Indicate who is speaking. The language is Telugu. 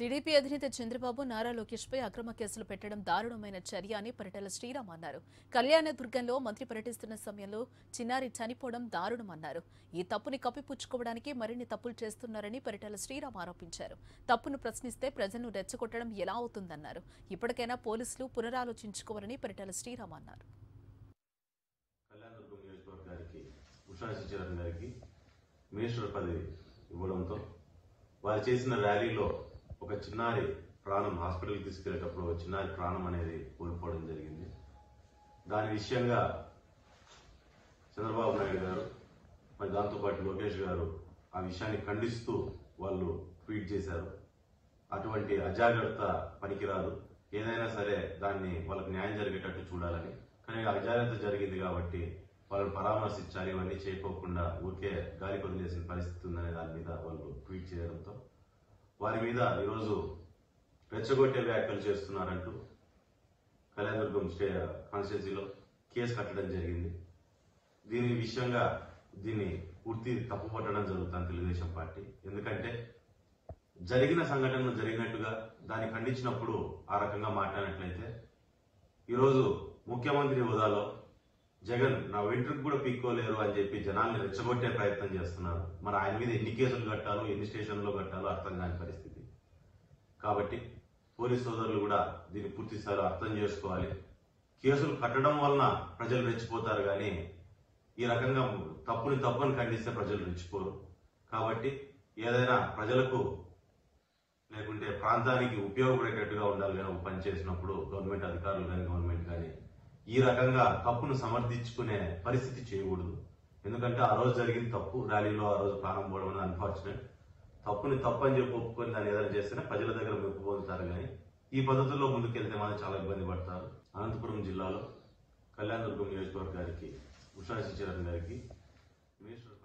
Speaker 1: టీడీపీ అధినేత చంద్రబాబు నారా లోకేష్ పై అక్రమ కేసులు పెట్టడం దారుణమైన చర్య అని పరిటాల శ్రీరామ్ అన్నారు కళ్యాణదుర్గంలో మంత్రి పర్యటిస్తున్న సమయంలో చిన్నారి చనిపోవడం దారుణమన్నారు ఈ తప్పుని కప్పిపుచ్చుకోవడానికి మరిన్ని తప్పులు చేస్తున్నారని పరిటాల శ్రీరామ్ ఆరోపించారు తప్పును ప్రశ్నిస్తే ప్రజలను రెచ్చగొట్టడం ఎలా అవుతుందన్నారు ఇప్పటికైనా పోలీసులు పునరాలోచించుకోవాలని పరిటాల శ్రీరామ్ అన్నారు
Speaker 2: కళ్యాణదుర్గం నియోజకవర్గానికి ఉషా శశిధరన్ గారికి మినిస్టర్ పదవి ఇవ్వడంతో వారు చేసిన ర్యాలీలో ఒక చిన్నారి ప్రాణం హాస్పిటల్కి తీసుకెళ్లేటప్పుడు ఒక చిన్నారి ప్రాణం అనేది కోల్పోవడం జరిగింది దాని విషయంగా చంద్రబాబు నాయుడు గారు మరి దాంతోపాటు లోకేష్ గారు ఆ విషయాన్ని ఖండిస్తూ వాళ్ళు ట్వీట్ చేశారు అటువంటి అజాగ్రత్త పనికిరాదు ఏదైనా సరే దాన్ని వాళ్ళకి న్యాయం జరిగేటట్టు చూడాలని కానీ అజాగ్రత్త జరిగింది కాబట్టి వాళ్ళని పరామర్శించాలి ఇవన్నీ చేయకోకుండా ఊరికే గాలి వదిలేసిన పరిస్థితి ఉందనే దాని మీద వాళ్ళు ట్వీట్ చేయడంతో వారి మీద ఈరోజు రెచ్చగొట్టే వ్యాఖ్యలు చేస్తున్నారంటూ కళ్యాణదుర్గం స్టే కాన్స్టిట్యున్సీలో కేసు కట్టడం జరిగింది దీని విషయంగా దీన్ని పూర్తి తప్పు పట్టడం జరుగుతుంది తెలుగుదేశం పార్టీ ఎందుకంటే జరిగిన సంఘటనలు జరిగినట్టుగా దాన్ని ఖండించినప్పుడు ఆ రకంగా మాట్లాడినట్లయితే ఈరోజు ముఖ్యమంత్రి హోదాలో జగన్ నా వెంట్రుకు కూడా పీక్కోలేరు అని చెప్పి జనాల్ని రెచ్చగొట్టే ప్రయత్నం చేస్తున్నారు మరి ఆయన మీద ఎన్ని కేసులు కట్టాలో ఎన్ని స్టేషన్లో కట్టాలో అర్థం కాని పరిస్థితి కాబట్టి పోలీస్ సోదరులు కూడా దీన్ని పూర్తి స్థాయిలో అర్థం చేసుకోవాలి కేసులు కట్టడం వలన ప్రజలు రెచ్చిపోతారు కానీ ఈ రకంగా తప్పుని తప్పుని ఖండిస్తే ప్రజలు రెచ్చిపోరు కాబట్టి ఏదైనా ప్రజలకు లేకుంటే ప్రాంతానికి ఉపయోగపడేటట్టుగా ఉండాలి కానీ ఒక పని చేసినప్పుడు గవర్నమెంట్ అధికారులు కానీ గవర్నమెంట్ కానీ ఈ రకంగా తప్పును సమర్థించుకునే పరిస్థితి చేయకూడదు ఎందుకంటే ఆ రోజు జరిగిన తప్పు ర్యాలీలో ఆ రోజు ప్రాణం పోవడం అనేది అన్ఫార్చునేట్ తప్పుని తప్పు అని చెప్పి ఒప్పుకొని దాన్ని ఏదైనా చేస్తేనే ప్రజల దగ్గర మెప్పు పొందుతారు కానీ ఈ పద్ధతుల్లో ముందుకెళ్తే మాత్రం చాలా ఇబ్బంది పడతారు అనంతపురం జిల్లాలో కళ్యాణదుర్గం నియోజకవర్గానికి ఉషా శశిధరన్ గారికి మినిస్టర్